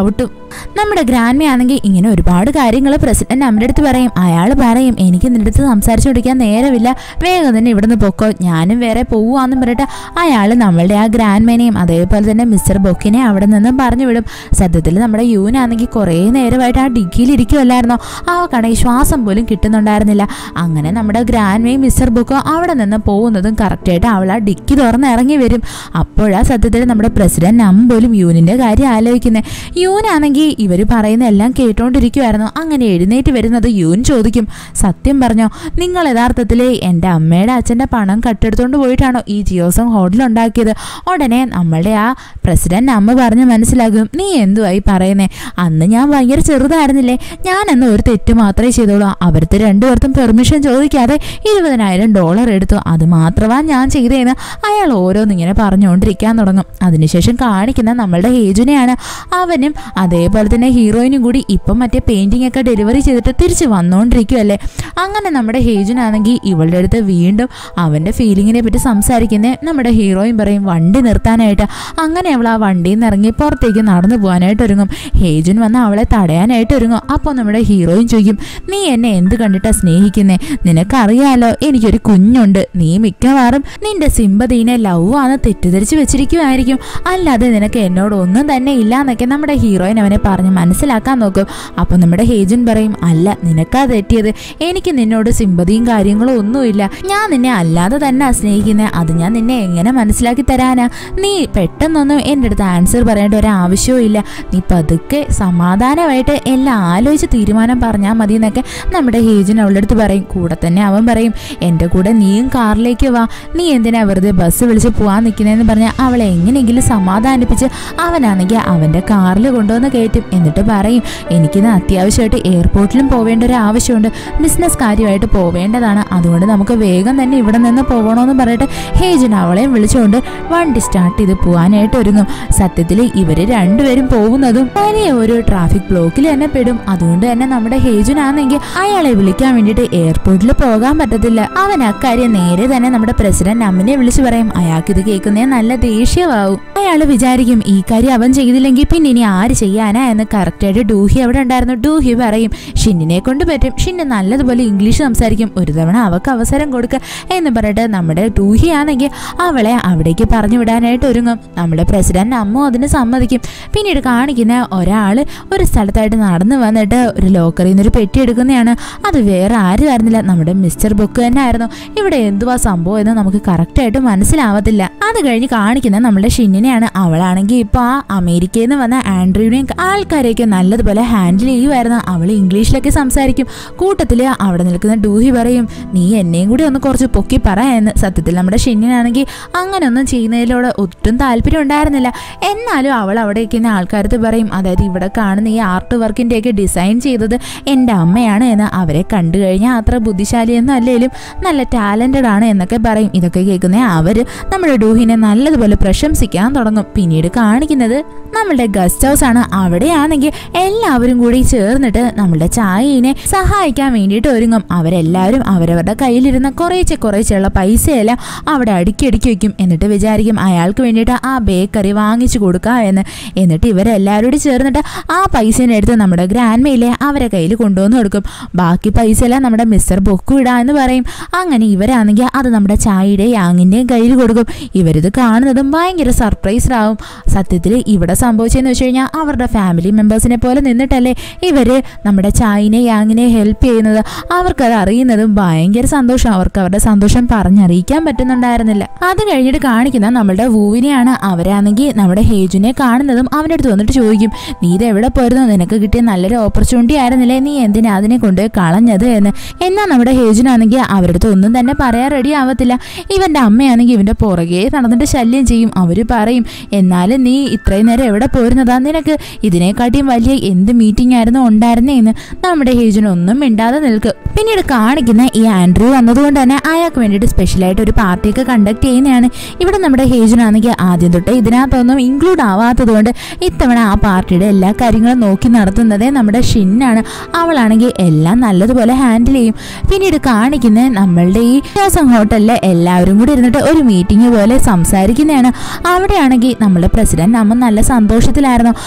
നമ്മുടെ ഗ്രാൻഡ് ആണെങ്കിൽ ഇങ്ങനെ ഒരുപാട് കാര്യങ്ങൾ പ്രസിഡന്റ് അമ്മയുടെ അടുത്ത് പറയും അയാൾ പറയും എനിക്ക് നിന്റെ അടുത്ത് സംസാരിച്ചുകൊണ്ടിരിക്കാൻ നേരമില്ല വേഗം തന്നെ ഇവിടുന്ന് പൊക്കോ ഞാനും വേറെ പോവാന്നും പറഞ്ഞിട്ട് അയാൾ നമ്മളുടെ ആ ഗ്രാൻഡ് മേനെയും അതേപോലെ തന്നെ മിസ്റ്റർ ബൊക്കിനെ അവിടെ നിന്നും പറഞ്ഞു വിടും സത്യത്തിൽ നമ്മുടെ യൂനാണെങ്കിൽ കുറേ നേരമായിട്ട് ആ ഡിഗ്ഗിയിൽ ഇരിക്കുമല്ലായിരുന്നോ അവക്കാണെങ്കിൽ ശ്വാസം പോലും കിട്ടുന്നുണ്ടായിരുന്നില്ല അങ്ങനെ നമ്മുടെ ഗ്രാൻഡ് മേയും മിസ്റ്റർ ബുക്കോ അവിടെ നിന്ന് പോകുന്നതും കറക്റ്റായിട്ട് അവൾ ആ ഡിക്കി തുറന്ന് ഇറങ്ങി വരും അപ്പോഴാ സത്യത്തിൽ നമ്മുടെ പ്രസിഡന്റ് അമ്മ പോലും യൂനിന്റെ കാര്യം ആലോചിക്കുന്നത് യൂനാണെങ്കിൽ ഇവർ പറയുന്ന എല്ലാം കേട്ടോണ്ടിരിക്കുമായിരുന്നു അങ്ങനെ എഴുന്നേറ്റ് വരുന്നത് യൂൻ ചോദിക്കും സത്യം പറഞ്ഞോ നിങ്ങൾ യഥാർത്ഥത്തിൽ എൻ്റെ അമ്മയുടെ അച്ഛൻ്റെ പണം കട്ടെടുത്തോണ്ട് പോയിട്ടാണോ ഈ ജിയോസം ഹോട്ടൽ ഉണ്ടാക്കിയത് ഉടനെ നമ്മളുടെ ആ പ്രസിഡന്റ് അമ്മ പറഞ്ഞ് മനസ്സിലാകും നീ എന്തുവായി പറയുന്നേ അന്ന് ഞാൻ ഭയങ്കര ചെറുതായിരുന്നില്ലേ ഞാൻ അന്ന് ഒരു തെറ്റ് മാത്രമേ ചെയ്തോളൂ അവർക്ക് രണ്ടുപേർക്കും പെർമിഷൻ ചോദിക്കാതെ ഇരുപതിനായിരം ഡോളർ എടുത്തു അത് മാത്രമാ ഞാൻ ചെയ്തതെന്ന് അയാൾ ഓരോന്നിങ്ങനെ പറഞ്ഞുകൊണ്ടിരിക്കാൻ തുടങ്ങും അതിനുശേഷം കാണിക്കുന്ന നമ്മളുടെ ഹേജുനെയാണ് അവനും അതേപോലെ തന്നെ ഹീറോയിനും കൂടി ഇപ്പം മറ്റേ പെയിന്റിംഗ് ഒക്കെ ഡെലിവറി ചെയ്തിട്ട് തിരിച്ച് വന്നുകൊണ്ടിരിക്കുമല്ലേ അങ്ങനെ നമ്മുടെ ഹേജുനാണെങ്കിൽ ഇവളുടെ അടുത്ത് വീണ്ടും അവൻ്റെ ഫീലിങ്ങിനെ പറ്റി സംസാരിക്കുന്നേ നമ്മുടെ ഹീറോയിൻ പറയും വണ്ടി നിർത്താനായിട്ട് അങ്ങനെ അവൾ ആ വണ്ടിയിൽ നിന്ന് ഇറങ്ങി പുറത്തേക്ക് നടന്നു പോകാനായിട്ട് ഒരുങ്ങും ഹേജുൻ വന്ന് അവളെ തടയാനായിട്ട് ഒരുങ്ങും അപ്പോൾ നമ്മുടെ ഹീറോയിൻ ചോദിക്കും നീ എന്നെ എന്ത് കണ്ടിട്ടാ സ്നേഹിക്കുന്നേ നിനക്കറിയാലോ എനിക്കൊരു കുഞ്ഞുണ്ട് നീ മിക്കവാറും നിന്റെ സിമ്പതീനെ ലവ് ആണ് തെറ്റിദ്ധരിച്ച് വെച്ചിരിക്കുമായിരിക്കും അല്ലാതെ നിനക്ക് എന്നോട് ഒന്നും തന്നെ ഇല്ല എന്നൊക്കെ നമ്മുടെ ഹീറോയിൻ അവനെ പറഞ്ഞ് മനസ്സിലാക്കാൻ നോക്കും അപ്പോൾ നമ്മുടെ ഹേജുൻ പറയും അല്ല നിനക്കാ തെറ്റിയത് എനിക്ക് നിന്നോട് സിമ്പതിയും കാര്യങ്ങളും ഒന്നുമില്ല ഞാൻ നിന്നെ അല്ലാതെ തന്നെ സ്നേഹിക്കുന്നത് അത് ഞാൻ നിന്നെ എങ്ങനെ മനസ്സിലാക്കി തരാനാ നീ പെട്ടെന്നൊന്നും എൻ്റെ അടുത്ത് ആൻസർ പറയേണ്ട ഒരു ആവശ്യവും ഇല്ല നീ പതുക്കെ സമാധാനമായിട്ട് എല്ലാം ആലോചിച്ച് തീരുമാനം പറഞ്ഞാൽ മതി എന്നൊക്കെ നമ്മുടെ ഹേജൻ അവളുടെ അടുത്ത് പറയും കൂടെ തന്നെ അവൻ പറയും എൻ്റെ കൂടെ നീയും കാറിലേക്ക് വാ നീ എന്തിനാ വെറുതെ ബസ് വിളിച്ച് പോകാൻ നിൽക്കുന്നതെന്ന് പറഞ്ഞാൽ അവളെ എങ്ങനെയെങ്കിലും സമാധാനിപ്പിച്ച് അവനാണെങ്കിൽ അവൻ്റെ കാറിൽ കൊണ്ടുവന്ന് കയറ്റും എന്നിട്ട് പറയും എനിക്കിന്ന് അത്യാവശ്യമായിട്ട് എയർപോർട്ടിലും പോവേണ്ട ഒരു ആവശ്യമുണ്ട് ബിസിനസ് കാര്യമായിട്ട് പോവേണ്ടതാണ് അതുകൊണ്ട് നമുക്ക് വേഗം തന്നെ ഇവിടെ നിന്ന് പോകണമെന്ന് പറഞ്ഞിട്ട് ഹേജൻ അവളെയും വിളിച്ചുകൊണ്ട് വണ്ടി സ്റ്റാർട്ട് ചെയ്ത് പോകാനായിട്ട് ഒരുങ്ങും സത്യത്തിൽ ഇവര് രണ്ടുപേരും പോകുന്നതും വലിയ ഒരു ട്രാഫിക് ബ്ലോക്കിൽ തന്നെ പെടും അതുകൊണ്ട് തന്നെ നമ്മുടെ ഹേജുനാണെങ്കിൽ അയാളെ വിളിക്കാൻ വേണ്ടിയിട്ട് എയർപോർട്ടിൽ പോകാൻ പറ്റത്തില്ല അവൻ അക്കാര്യം നേരെ തന്നെ നമ്മുടെ പ്രസിഡന്റ് അമ്മിനെ വിളിച്ചു പറയും അയാൾക്ക് ഇത് കേൾക്കുന്നേ നല്ല ദേഷ്യമാവും അയാൾ വിചാരിക്കും ഈ കാര്യം അവൻ ചെയ്തില്ലെങ്കിൽ പിന്നെ ഇനി ആര് ചെയ്യാനാ എന്ന് കറക്റ്റായിട്ട് ഡൂഹി അവിടെ ഉണ്ടായിരുന്നു ഡൂഹി പറയും ഷിന്നിനെ കൊണ്ട് പറ്റും ഷിന്ന് നല്ലതുപോലെ ഇംഗ്ലീഷ് സംസാരിക്കും ഒരു തവണ അവക്ക് അവസരം കൊടുക്കുക എന്ന് പറഞ്ഞിട്ട് നമ്മുടെ ഡൂഹി ആണെങ്കിൽ അവളെ അവിടേക്ക് പറഞ്ഞു വിടാനായിട്ട് ഒരുങ്ങും നമ്മുടെ പ്രസിഡന്റ് അമ്മ അതിന് സമ്മതിക്കും പിന്നീട് കാണിക്കുന്ന ഒരാൾ ഒരു സ്ഥലത്തായിട്ട് നടന്നു വന്നിട്ട് ഒരു ലോക്കറിൽ നിന്ന് ഒരു പെട്ടി എടുക്കുന്നതാണ് അത് വേറെ ആരും ആയിരുന്നില്ല നമ്മുടെ മിസ്റ്റർ ബുക്ക് തന്നെ ആയിരുന്നു ഇവിടെ എന്തുവാ സംഭവം എന്ന് നമുക്ക് കറക്റ്റായിട്ട് മനസ്സിലാവത്തില്ല അത് കഴിഞ്ഞ് കാണിക്കുന്ന നമ്മുടെ ഷിന്നിനെയാണ് അവളാണെങ്കിൽ ഇപ്പോൾ ആ അമേരിക്കയിൽ നിന്ന് വന്ന ആൻഡ്രൂനെയും ആൾക്കാരെയൊക്കെ നല്ലതുപോലെ ഹാൻഡിൽ ചെയ്യുമായിരുന്നു അവൾ ഇംഗ്ലീഷിലൊക്കെ സംസാരിക്കും കൂട്ടത്തിൽ അവിടെ നിൽക്കുന്ന ഡൂഹി പറയും നീ എന്നെയും കൂടി ഒന്ന് കുറച്ച് പൊക്കി പറയാന്ന് സത്യത്തിൽ നമ്മുടെ ഷിന്നിനാണെങ്കിൽ അങ്ങനെയൊന്നും ചെയ്യുന്നതിലൂടെ ഒട്ടും താല്പര്യം ഉണ്ടായിരുന്നില്ല എന്നാലും അവൾ അവിടെ ഇരിക്കുന്ന ആൾക്കാരത്ത് പറയും അതായത് ഇവിടെ കാണുന്ന ഈ ആർട്ട് വർക്കിൻ്റെയൊക്കെ ഡിസൈൻ ചെയ്തത് എൻ്റെ അമ്മയാണ് എന്ന് അവരെ കണ്ടു കഴിഞ്ഞാൽ അത്ര ബുദ്ധിശാലിയൊന്നും അല്ലെങ്കിലും നല്ല ടാലൻറ്റഡ് ആണ് എന്നൊക്കെ പറയും ഇതൊക്കെ കേൾക്കുന്ന അവർ നമ്മുടെ ഡൂഹിനെ നല്ലതുപോലെ പ്രശംസിക്കാൻ തുടങ്ങും പിന്നീട് കാണിക്കുന്നത് നമ്മളുടെ ഗസ്റ്റ് ഹൗസ് ആണ് അവിടെയാണെങ്കിൽ എല്ലാവരും കൂടി ചേർന്നിട്ട് നമ്മളുടെ ചായയിനെ സഹായിക്കാൻ വേണ്ടിയിട്ട് ഒരുങ്ങും അവരെല്ലാവരും അവരവരുടെ കയ്യിലിരുന്ന കുറേശ്ശെ കുറേശ്ശെയുള്ള പൈസയെല്ലാം അവിടെ അടുക്കി അടുക്കി വെക്കും എന്നിട്ട് വിചാരിക്കും അയാൾക്ക് വേണ്ടിയിട്ട് ആ ബേക്കറി വാങ്ങിച്ചു കൊടുക്കാം എന്ന് എന്നിട്ട് ഇവരെല്ലാവരും കൂടി ചേർന്നിട്ട് ആ പൈസേനെ എടുത്ത് നമ്മുടെ ഗ്രാൻഡ് മെയിലെ അവരെ കയ്യിൽ കൊണ്ടുവന്ന് കൊടുക്കും ബാക്കി പൈസ എല്ലാം നമ്മുടെ മിസ്റ്റർ ബൊക്കു ഇടാ എന്ന് പറയും അങ്ങനെ ഇവരാണെങ്കിൽ അത് നമ്മുടെ ചായയുടെയും യാങ്ങിൻ്റെയും കയ്യിൽ കൊടുക്കും ഇവരിത് കാണുന്നതും ഭയങ്കര സർപ്രൈസ്ഡ് ആവും സത്യത്തിൽ ഇവിടെ സംഭവിച്ചതെന്ന് വെച്ച് കഴിഞ്ഞാൽ അവരുടെ ഫാമിലി മെമ്പേഴ്സിനെ പോലെ നിന്നിട്ടല്ലേ ഇവർ നമ്മുടെ ചായനെ യാങ്ങിനെ ഹെൽപ്പ് ചെയ്യുന്നത് അവർക്കത് അറിയുന്നതും ഭയങ്കര സന്തോഷം അവർക്ക് അവരുടെ സന്തോഷം പറഞ്ഞറിയിക്കാൻ പറ്റുന്നുണ്ടായിരുന്നില്ല അത് കഴിഞ്ഞിട്ട് കാണിക്കുന്ന നമ്മളുടെ വൂവിനെയാണ് അവരാണെങ്കിൽ നമ്മുടെ ഹേജുനെ കാണുന്നതും അവൻ്റെ അടുത്ത് വന്നിട്ട് ചോദിക്കും നീ ഇത് എവിടെ പോയിരുന്നു നിനക്ക് കിട്ടിയ നല്ലൊരു ഓപ്പർച്യൂണിറ്റി ആയിരുന്നില്ലേ നീ എന്തിനാ അതിനെ കൊണ്ട് കളഞ്ഞത് എന്ന് എന്നാൽ നമ്മുടെ ഹേജുനാണെങ്കിൽ അവരുടെ അടുത്ത് ഒന്നും തന്നെ പറയാൻ റെഡി ആവത്തില്ല ഇവന്റെ അമ്മയാണെങ്കിൽ ഇവന്റെ പുറകെ നടന്നിട്ട് ശല്യം ചെയ്യും അവര് പറയും എന്നാലും നീ ഇത്രയും നേരം എവിടെ പോയിരുന്നതാ നിനക്ക് ഇതിനെക്കാട്ടിയും വലിയ എന്ത് മീറ്റിംഗ് ആയിരുന്നു ഉണ്ടായിരുന്നേ എന്ന് നമ്മുടെ ഹേജുന് ഒന്നും മിണ്ടാതെ നിൽക്കും പിന്നീട് കാണിക്കുന്ന ഈ ആൻഡ്രൂ വന്നതുകൊണ്ട് തന്നെ അയാൾക്ക് വേണ്ടിയിട്ട് സ്പെഷ്യലായിട്ട് ഒരു പാർട്ടിയൊക്കെ കണ്ടക്ട് ചെയ്യുന്നതാണ് ഇവിടെ നമ്മുടെ ഹേജുനാണെങ്കിൽ ആദ്യം തൊട്ടേ ഇതിനകത്തൊന്നും ഇൻക്ലൂഡ് ആവാത്തതുകൊണ്ട് ഇത്തവണ ആ പാർട്ടിയുടെ എല്ലാ കാര്യങ്ങളും നോക്കി നടത്തുന്നത് നമ്മുടെ ഷിന്നാണ് അവളാണെങ്കിൽ എല്ലാം നല്ലതുപോലെ ഹാൻഡിൽ ചെയ്യും പിന്നീട് കാണിക്കുന്ന നമ്മളുടെ ഈ ശ്വാസം ഹോട്ടലിലെ എല്ലാവരും കൂടി ഇരുന്നിട്ട് ഒരു മീറ്റിംഗ് പോലെ സംസാരിക്കുന്നതാണ് അവിടെയാണെങ്കിൽ നമ്മുടെ പ്രസിഡന്റ് അമ്മ നല്ല സന്തോഷത്തിലായിരുന്നു അയാൾ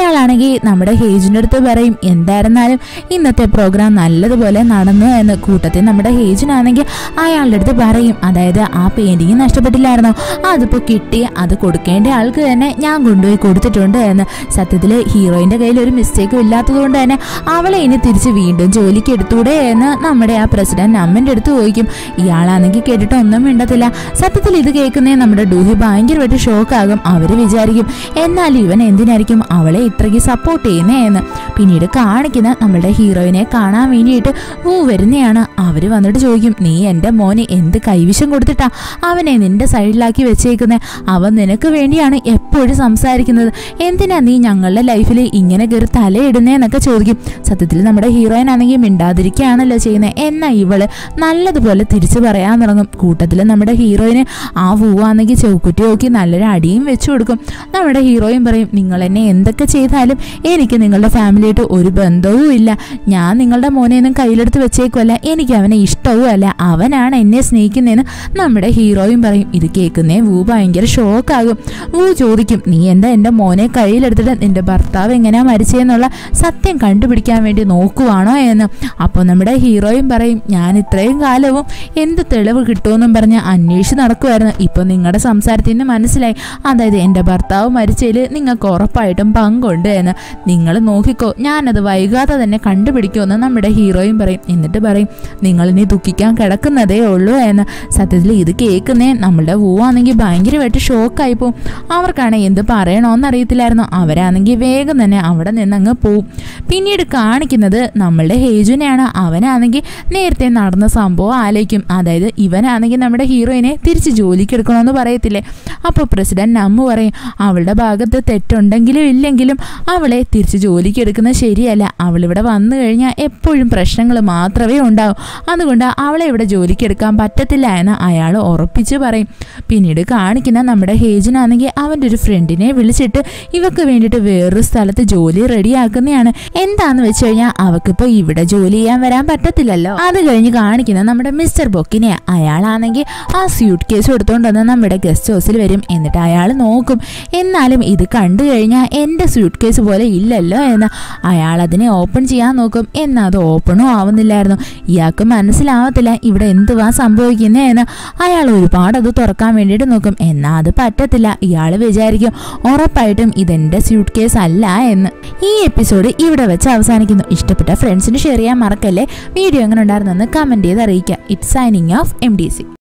അയാളാണെങ്കിൽ നമ്മുടെ ഹേജിൻ്റെ അടുത്ത് പറയും എന്തായിരുന്നാലും ഇന്നത്തെ പ്രോഗ്രാം നല്ലതുപോലെ നടന്നു എന്ന് കൂട്ടത്തിൽ നമ്മുടെ ഹേജിനാണെങ്കിൽ അയാളുടെ അടുത്ത് പറയും അതായത് ആ പെയിന്റിങ് നഷ്ടപ്പെട്ടില്ലായിരുന്നോ അതിപ്പോൾ കിട്ടി അത് കൊടുക്കേണ്ട ആൾക്ക് തന്നെ ഞാൻ കൊണ്ടുപോയി കൊടുത്തിട്ടുണ്ട് എന്ന് സത്യത്തിൽ ഹീറോയിൻ്റെ കയ്യിൽ ഒരു മിസ്റ്റേക്കും ഇല്ലാത്തതുകൊണ്ട് തന്നെ അവളെ ഇനി തിരിച്ച് വീണ്ടും ജോലിക്ക് എടുത്തൂടെ എന്ന് നമ്മുടെ ആ പ്രസിഡന്റ് അമ്മൻ്റെ അടുത്ത് ചോദിക്കും ഇയാളാണെങ്കിൽ കേട്ടിട്ട് ഒന്നും മിണ്ടത്തില്ല സത്യത്തിൽ ഇത് കേൾക്കുന്നേ നമ്മുടെ ഡൂഹി ഭയങ്കരമായിട്ട് ഷോക്കാകും അവർ വിചാരിക്കും എന്നാൽ ഇവൻ എന്തിനായിരിക്കും അവളെ ഇത്രയ്ക്ക് സപ്പോർട്ട് ചെയ്യുന്നേ എന്ന് പിന്നീട് കാണിക്കുന്ന നമ്മുടെ ഹീറോയിനെ കാണാൻ വേണ്ടിയിട്ട് ഊ വരുന്നതാണ് അവർ വന്നിട്ട് ചോദിക്കും നീ എൻ്റെ മോന് എന്ത് കൈവിഷം കൊടുത്തിട്ടാ അവനെ നിന്റെ സൈഡിലാക്കി വെച്ചേക്കുന്നേ അവൻ നിനക്ക് വേണ്ടിയാണ് എപ്പോഴും സംസാരിക്കുന്നത് എന്തിനാ നീ ഞങ്ങളുടെ ലൈഫിൽ ഇങ്ങനെ കയറി തലയിടുന്നേന്നൊക്കെ ചോദിക്കും സത്യത്തിൽ നമ്മുടെ ഹീറോയിൻ ആണെങ്കിൽ മിണ്ടാതിരിക്കുകയാണല്ലോ ചെയ്യുന്നത് എന്നാൽ ഇവള് നല്ലതുപോലെ തിരിച്ചു പറയാൻ തുടങ്ങും കൂട്ടത്തിൽ നമ്മുടെ ഹീറോയിന് ആ പൂവാണെങ്കിൽ ചൗക്കുറ്റി നോക്കി നല്ലൊരു അടിയും വെച്ചു കൊടുക്കും നമ്മുടെ ഹീറോയിൻ പറയും നിങ്ങൾ എന്നെ എന്തൊക്കെ ചെയ്താലും എനിക്ക് നിങ്ങളുടെ ഫാമിലിയായിട്ട് ഒരു ബന്ധവും ഇല്ല ഞാൻ നിങ്ങളുടെ മോനെയൊന്നും കയ്യിലെടുത്ത് വെച്ചേക്കുമല്ല എനിക്ക് അവനെ ഇഷ്ടവും അല്ല അവനാണ് എന്നെ സ്നേഹിക്കുന്നതെന്ന് നമ്മുടെ ഹീറോയും പറയും ഇത് കേൾക്കുന്നേ വൂ ഭയങ്കര ഷോക്കാകും വൂ ചോദിക്കും നീ എന്താ എൻ്റെ മോനെ കയ്യിലെടുത്തിട്ട് നിന്റെ ഭർത്താവ് എങ്ങനെയാ മരിച്ചതെന്നുള്ള സത്യം കണ്ടുപിടിക്കാൻ വേണ്ടി നോക്കുവാണോ എന്ന് അപ്പോൾ നമ്മുടെ ഹീറോയും പറയും ഞാൻ ഇത്രയും കാലവും എന്ത് തെളിവ് കിട്ടുമെന്നും പറഞ്ഞ് അന്വേഷിച്ച് നടക്കുമായിരുന്നു ഇപ്പോൾ നിങ്ങളുടെ സംസാരത്തിൽ നിന്ന് മനസ്സിലായി അതായത് എൻ്റെ ഭർത്താവ് മരിച്ചതിൽ നിങ്ങൾക്ക് ഉറപ്പായിട്ടും പങ്കുണ്ട് എന്ന് നിങ്ങൾ നോക്കിക്കോ ഞാനത് വൈകാതെ തന്നെ കണ്ടുപിടിക്കുമെന്ന് നമ്മുടെ ഹീറോയും പറയും എന്നിട്ട് പറയും നിങ്ങൾ ഇനി ദുഃഖിക്കാൻ കിടക്കുന്നതേ ഉള്ളൂ എന്ന് സത്യത്തിൽ ഇത് കേൾക്കുന്നേ നമ്മളുടെ പൂവാണെങ്കിൽ ഭയങ്കരമായിട്ട് ഷോക്കായി പോവും അവർക്കാണെങ്കിൽ എന്ത് പറയണമെന്ന് അറിയത്തില്ലായിരുന്നു അവരാണെങ്കിൽ വേഗം തന്നെ അവിടെ നിന്ന് അങ്ങ് പോവും പിന്നീട് കാണിക്കുന്നത് നമ്മളുടെ ഹേജുനെയാണ് അവനാണെങ്കിൽ നേരത്തെ നടന്ന സംഭവം ആലോചിക്കും അതായത് ഇവനാണെങ്കിൽ നമ്മുടെ ഹീറോയിനെ തിരിച്ച് ജോലിക്ക് എടുക്കണമെന്ന് പറയത്തില്ലേ അപ്പോൾ പ്രസിഡന്റ് നമ്മ പറയും അവളുടെ ഭാഗത്ത് തെറ്റുണ്ടെങ്കിലും ഇല്ലെങ്കിലും അവളെ തിരിച്ച് ജോലിക്ക് എടുക്കുന്നത് ശരിയല്ല അവളിവിടെ വന്നു കഴിഞ്ഞാൽ എപ്പോഴും പ്രശ്നങ്ങൾ മാത്രമേ ഉണ്ടാവൂ അതുകൊണ്ട് അവളെ ഇവിടെ ജോലിക്ക് എടുക്കാൻ പറ്റത്തില്ല എന്ന് അയാൾ ഉറപ്പിച്ച് പറയും പിന്നീട് കാണിക്കുന്ന നമ്മുടെ ഹേജിനാണെങ്കിൽ അവൻ്റെ ഒരു ഫ്രണ്ടിനെ വിളിച്ചിട്ട് ഇവക്ക് വേണ്ടിയിട്ട് വേറൊരു സ്ഥലത്ത് ജോലി റെഡിയാക്കുന്നതാണ് എന്താന്ന് വെച്ച് കഴിഞ്ഞാൽ അവക്കിപ്പോൾ ഇവിടെ ജോലി ചെയ്യാൻ വരാൻ പറ്റത്തില്ലല്ലോ അത് കഴിഞ്ഞ് കാണിക്കുന്ന നമ്മുടെ മിസ്റ്റർ ബൊക്കിനെ അയാളാണെങ്കിൽ ആ സ്യൂട്ട് കേസ് എടുത്തുകൊണ്ട് വന്ന് നമ്മുടെ ഗസ്റ്റ് ഹൗസിൽ വരും എന്നിട്ട് അയാൾ നോക്കും എന്നാലും ഇത് കണ്ടു കഴിഞ്ഞാൽ എൻ്റെ സ്യൂട്ട് കേസ് പോലെ ഇല്ലല്ലോ എന്ന് അയാൾ അതിനെ ഓപ്പൺ ചെയ്യാൻ നോക്കും എന്നാൽ അത് ഓപ്പണും ആവുന്നില്ലായിരുന്നു ഇയാൾക്ക് മനസ്സിലാവത്തില്ല ഇവിടെ എന്തുവാ സംഭവിക്കുന്നേ എന്ന് അയാൾ ഒരുപാട് അത് തുറക്കാൻ വേണ്ടിയിട്ട് നോക്കും എന്നാൽ അത് പറ്റത്തില്ല ഇയാൾ വിചാരിക്കും ഉറപ്പായിട്ടും ഇതെൻ്റെ സ്യൂട്ട് കേസ് അല്ല എന്ന് ഈ എപ്പിസോഡ് ഇവിടെ വെച്ച് അവസാനിക്കുന്നു ഇഷ്ടപ്പെട്ട ഫ്രണ്ട്സിന് ഷെയർ ചെയ്യാൻ മറക്കല്ലേ വീഡിയോ എങ്ങനെ ഉണ്ടായിരുന്നെന്ന് കമൻറ്റ് ചെയ്ത് അറിയിക്കുക it's signing off M D C